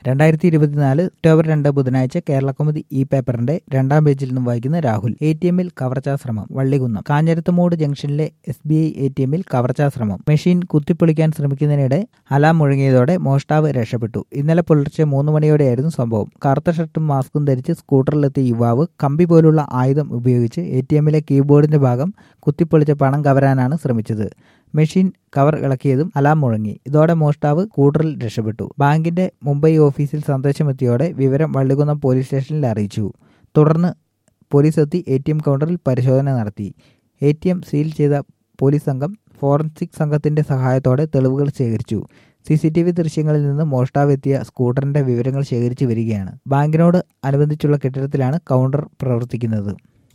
രണ്ടായിരത്തി ഇരുപത്തിനാല് ഒക്ടോബർ രണ്ട് ബുധനാഴ്ച കേരള കൗമുദി ഈ പേപ്പറിന്റെ രണ്ടാം പേജിൽ നിന്നും വായിക്കുന്ന രാഹുൽ എ ടി എമ്മിൽ കവർച്ചാശ്രമം വള്ളികുന്നം കാഞ്ഞിരത്തുമൂട് ജംഗ്ഷനിലെ S B I A T എമ്മിൽ കവർച്ചാശ്രമം മെഷീൻ കുത്തിപ്പൊളിക്കാൻ ശ്രമിക്കുന്നതിനിടെ അലാം മുഴങ്ങിയതോടെ മോഷ്ടാവ് രക്ഷപ്പെട്ടു ഇന്നലെ പുലർച്ചെ മൂന്ന് മണിയോടെയായിരുന്നു സംഭവം കറുത്ത ഷർട്ടും മാസ്കും ധരിച്ച് സ്കൂട്ടറിലെത്തിയ യുവാവ് കമ്പി പോലുള്ള ആയുധം ഉപയോഗിച്ച് എ ടി എമ്മിലെ കീബോർഡിന്റെ ഭാഗം കുത്തിപ്പൊളിച്ച് പണം കവരാനാണ് ശ്രമിച്ചത് മെഷീൻ കവർ ഇളക്കിയതും അലാം മുഴങ്ങി ഇതോടെ മോഷ്ടാവ് സ്കൂട്ടറിൽ രക്ഷപ്പെട്ടു ബാങ്കിന്റെ മുംബൈ ഓഫീസിൽ സന്ദേശമെത്തിയോടെ വിവരം വള്ളികുന്നം പോലീസ് സ്റ്റേഷനിൽ അറിയിച്ചു തുടർന്ന് പോലീസ് എത്തി എ ടി എം കൗണ്ടറിൽ പരിശോധന നടത്തി എ ടി എം സീൽ ചെയ്ത പോലീസ് സംഘം ഫോറൻസിക് സംഘത്തിന്റെ സഹായത്തോടെ തെളിവുകൾ ശേഖരിച്ചു സി സി ടി വി ദൃശ്യങ്ങളിൽ നിന്ന് മോഷ്ടാവ് എത്തിയ സ്കൂട്ടറിന്റെ വിവരങ്ങൾ ശേഖരിച്ചു വരികയാണ് ബാങ്കിനോട് അനുബന്ധിച്ചുള്ള കെട്ടിടത്തിലാണ് കൗണ്ടർ പ്രവർത്തിക്കുന്നത്